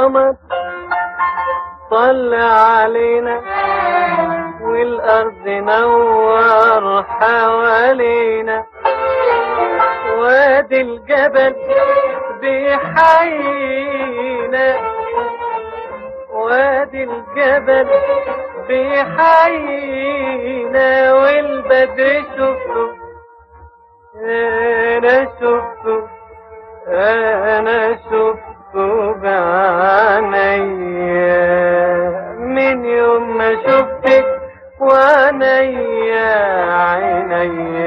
القمر طلع علينا والأرض نور حوالينا وادي الجبل بيحيينا وادي الجبل بيحيينا والبدر شفته انا شفته انا شفته بعينيا من يوم ما شفتك وعينيا عينيا